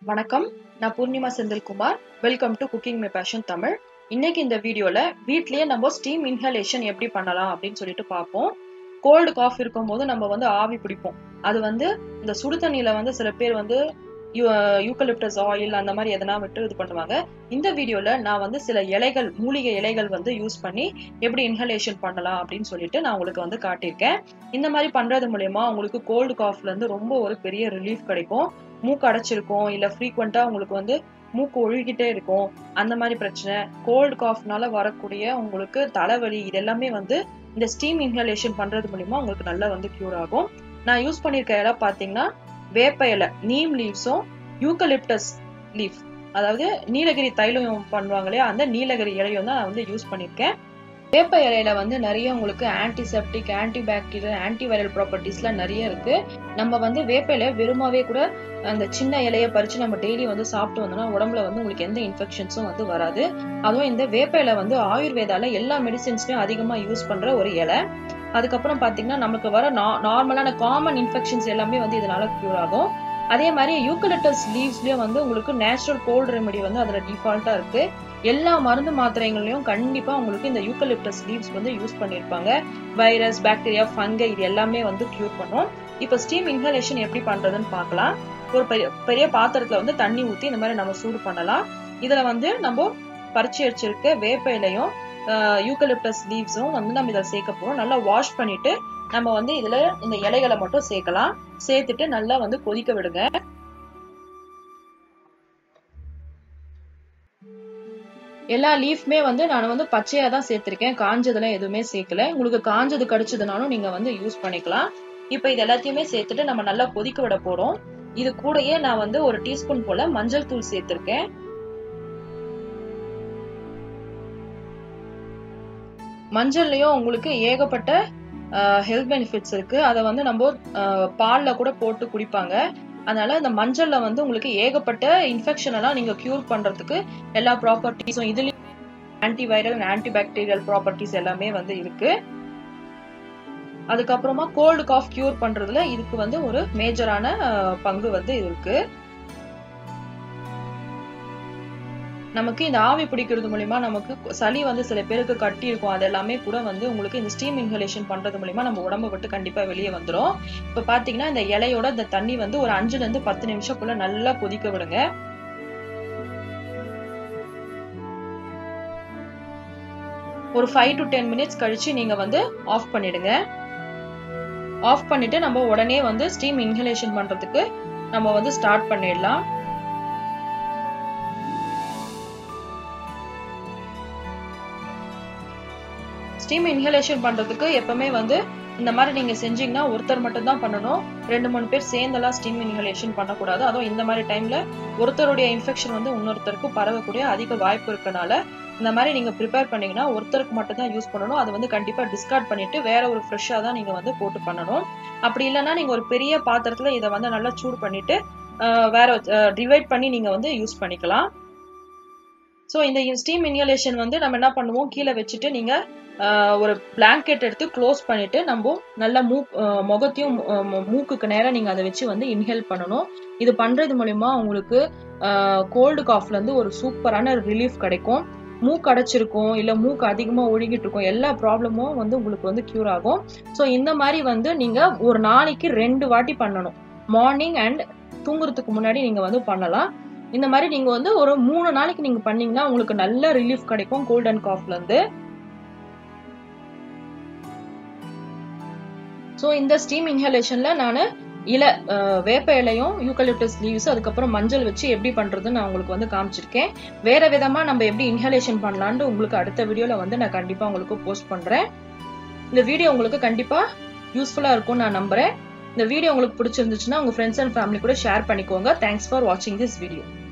வணக்கம் நான் Poornima Senthilkumar welcome to cooking my passion Tamil இன்னைக்கு இந்த வீடியோல வீட்லயே நம்ம ஸ்டீம் இன்ஹலேஷன் எப்படி பண்ணலாம் அப்படின்னு சொல்லிட்டு பார்ப்போம் கோல்டு காஃப் இருக்கும்போது நம்ம வந்து ஆவி பிடிப்போம் அது வந்து இந்த சுடு தண்ணியில வந்து சில பேர் வந்து யூக்கலிப்டஸ் ஆயில் அந்த மாதிரி எதனா விட்டு இது பண்ணுவாங்க இந்த வீடியோல நான் வந்து சில இலைகள் மூலிகை இலைகள் வந்து யூஸ் பண்ணி எப்படி இன்ஹலேஷன் பண்ணலாம் அப்படின்னு சொல்லிட்டு நான் உங்களுக்கு வந்து காட்டியிருக்கேன் இந்த மாதிரி பண்றது மூலயமா உங்களுக்கு கோல்டு காஃப்ல இருந்து ரொம்ப ஒரு பெரிய ரிலீஃப் கிடைக்கும் மூக்கு அடைச்சிருக்கும் இல்ல ஃப்ரீக்வெண்டா உங்களுக்கு வந்து மூக்கு ஒழுகிட்டே இருக்கும் அந்த மாதிரி பிரச்சனை கோல்டு காஃப்னால வரக்கூடிய உங்களுக்கு தலைவலி இதெல்லாமே வந்து இந்த ஸ்டீம் இன்ஹலேஷன் பண்றது மூலியமா உங்களுக்கு நல்லா வந்து கியூர் ஆகும் நான் யூஸ் பண்ணிருக்க இலை பாத்தீங்கன்னா வேப்ப இலை நீம் லீவ்ஸும் யூக்கலிப்டஸ் லீஃப் அதாவது நீலகிரி தைலம் பண்ணுவாங்க இல்லையா அந்த நீலகிரி இலையும் தான் நான் வந்து யூஸ் பண்ணியிருக்கேன் வேப்ப இலையில வந்து நிறைய உங்களுக்கு antiseptic anti bacterial anti viral ப்ராப்பர்ட்டிஸ்லாம் நிறைய இருக்கு நம்ம வந்து வேப்ப இலைய வெறுமாவே கூட அந்த சின்ன இலைய பறிச்சு நம்ம டெய்லி வந்து சாப்பிட்டு வந்தோம்னா உடம்புல வந்து உங்களுக்கு எந்த இன்ஃபெக்ஷன்ஸும் வந்து வராது அதுவும் இந்த வேப்ப இலை வந்து ஆயுர்வேதால எல்லா மெடிசின்ஸ்லயும் அதிகமா யூஸ் பண்ற ஒரு இலை அதுக்கப்புறம் பாத்தீங்கன்னா நமக்கு வர நார்மலான காமன் இன்ஃபெக்ஷன்ஸ் எல்லாமே வந்து இதனால கியூர் ஆகும் அதே மாதிரி யூக்கலிட்டஸ் லீவ்ஸ்லயும் வந்து உங்களுக்கு நேச்சுரல் கோல்டு ரெமெடி வந்து அதுல டிஃபால்ட்டா இருக்கு எல்லா மருந்து மாத்திரைகள்லயும் கண்டிப்பா உங்களுக்கு இந்த யூக்கலிப்டஸ் லீவ்ஸ் வந்து யூஸ் பண்ணிருப்பாங்க வைரஸ் பாக்டீரியா ஃபங்கை இது எல்லாமே வந்து கியூர் பண்ணும் இப்போ ஸ்டீம் இன்ஹலேஷன் எப்படி பண்றதுன்னு பார்க்கலாம் ஒரு பெரிய பெரிய பாத்திரத்துல வந்து தண்ணி ஊத்தி இந்த மாதிரி நம்ம சூடு பண்ணலாம் இதுல வந்து நம்ம பறிச்சு வச்சிருக்க வேப்ப இலையும் யூக்கலிப்டஸ் லீவ்ஸும் வந்து நம்ம இதில் சேர்க்க போறோம் நல்லா வாஷ் பண்ணிட்டு நம்ம வந்து இதுல இந்த இலைகளை மட்டும் சேர்க்கலாம் சேர்த்துட்டு நல்லா வந்து கொதிக்க விடுங்க எல்லா லீஃப்மே வந்து நான் வந்து பச்சையா தான் சேர்த்திருக்கேன் காஞ்சதெல்லாம் எதுவுமே சேர்க்கல உங்களுக்கு காஞ்சது கடிச்சதுனாலும் நீங்க வந்து யூஸ் பண்ணிக்கலாம் இப்ப இது எல்லாத்தையுமே சேர்த்துட்டு நம்ம நல்லா கொதிக்க விட போறோம் இது கூடயே நான் வந்து ஒரு டீஸ்பூன் போல மஞ்சள் தூள் சேர்த்திருக்கேன் மஞ்சள்லயும் உங்களுக்கு ஏகப்பட்ட ஹெல்த் பெனிஃபிட்ஸ் இருக்கு அதை வந்து நம்ம பால்ல கூட போட்டு குடிப்பாங்க அதனால இந்த மஞ்சள்ல வந்து உங்களுக்கு ஏகப்பட்ட இன்ஃபெக்ஷன் எல்லாம் நீங்க கியூர் பண்றதுக்கு எல்லா ப்ராப்பர்ட்டிஸும் இதுலயும் anti viral anti bacterial properties எல்லாமே வந்து இருக்கு அதுக்கப்புறமா கோல்டு காஃப் கியூர் பண்றதுல இதுக்கு வந்து ஒரு மேஜரான பங்கு வந்து இருக்கு நமக்கு இந்த ஆவி பிடிக்கிறது மூலியமா நமக்கு சளி வந்து சில பேருக்கு கட்டி இருக்கும் அது எல்லாமே கூட வந்து உங்களுக்கு இந்த ஸ்டீம் இன்ஹலேஷன் பண்றது மூலியமா நம்ம உடம்ப விட்டு கண்டிப்பா வெளியே வந்துடும் இப்ப பாத்தீங்கன்னா இந்த இலையோட இந்த தண்ணி வந்து ஒரு அஞ்சுல இருந்து பத்து நிமிஷம்க்குள்ள நல்லா கொதிக்க விடுங்க ஒரு ஃபைவ் டு டென் மினிட்ஸ் கழிச்சு நீங்க வந்து ஆஃப் பண்ணிடுங்க ஆஃப் பண்ணிட்டு நம்ம உடனே வந்து ஸ்டீம் இன்ஹலேஷன் பண்றதுக்கு நம்ம வந்து ஸ்டார்ட் பண்ணிடலாம் ஸ்டீம் இன்ஹலேஷன் பண்றதுக்கு எப்பவுமே வந்து இந்த மாதிரி நீங்க செஞ்சீங்கன்னா ஒருத்தர் மட்டும் தான் பண்ணணும் ரெண்டு மூணு பேர் சேர்ந்தெல்லாம் ஸ்டீம் இன்ஹலேஷன் பண்ணக்கூடாது அதுவும் இந்த மாதிரி டைம்ல ஒருத்தருடைய இன்ஃபெக்ஷன் வந்து இன்னொருத்தருக்கு பரவக்கூடிய அதிக வாய்ப்பு இருக்கனால இந்த மாதிரி நீங்க ப்ரிப்பேர் பண்ணீங்கன்னா ஒருத்தருக்கு மட்டும் தான் யூஸ் பண்ணணும் அதை வந்து கண்டிப்பா டிஸ்கார்ட் பண்ணிட்டு வேற ஒரு ஃப்ரெஷ்ஷா தான் நீங்க வந்து போட்டு பண்ணணும் அப்படி இல்லைன்னா நீங்க ஒரு பெரிய பாத்திரத்துல இதை வந்து நல்லா சூடு பண்ணிட்டு வேற டிவைட் பண்ணி நீங்க வந்து யூஸ் பண்ணிக்கலாம் ஸோ இந்த ஸ்டீம் இன்ஹலேஷன் வந்து நம்ம என்ன பண்ணுவோம் கீழே வச்சுட்டு நீங்க ஒரு பிளாங்கெட் எடுத்து க்ளோஸ் பண்ணிட்டு நம்ம நல்லா மூ முகத்தையும் மூக்குக்கு நேரம் நீங்க அதை வச்சு வந்து இன்ஹேல் பண்ணணும் இது பண்றது மூலயமா உங்களுக்கு கோல்டு காஃப்ல இருந்து ஒரு சூப்பரான ரிலீஃப் கிடைக்கும் மூக்கு அடைச்சிருக்கும் இல்ல மூக்கு அதிகமா ஒழுகிட்டு இருக்கும் எல்லா ப்ராப்ளமும் வந்து உங்களுக்கு வந்து கியூர் ஆகும் ஸோ இந்த மாதிரி வந்து நீங்க ஒரு நாளைக்கு ரெண்டு வாட்டி பண்ணணும் மார்னிங் அண்ட் தூங்குறதுக்கு முன்னாடி நீங்க வந்து பண்ணலாம் இந்த மாதிரி நீங்க வந்து ஒரு மூணு நாளைக்கு நீங்க பண்ணீங்கன்னா உங்களுக்கு நல்ல ரிலீஃப் கிடைக்கும் கோல்ட் அண்ட் காஃப்ல இருந்து ஸோ இந்த ஸ்டீம் இன்ஹலேஷன்ல நான் இலை வேப்ப இலையும் யூக்கலிப்டஸ் லீவ்ஸ் அதுக்கப்புறம் மஞ்சள் வச்சு எப்படி பண்றதுன்னு நான் உங்களுக்கு வந்து காமிச்சிருக்கேன் வேற விதமா நம்ம எப்படி இன்ஹலேஷன் பண்ணலான்னு உங்களுக்கு அடுத்த வீடியோல வந்து நான் கண்டிப்பா உங்களுக்கு போஸ்ட் பண்றேன் இந்த வீடியோ உங்களுக்கு கண்டிப்பா யூஸ்ஃபுல்லா இருக்கும் நான் நம்புறேன் இந்த வீடியோ உங்களுக்கு பிடிச்சிருந்துச்சுன்னா உங்க ஃப்ரெண்ட்ஸ் அண்ட் ஃபேமிலி கூட ஷேர் பண்ணிக்கோங்க தேங்க்ஸ் ஃபார் வாட்சிங் திஸ் வீடியோ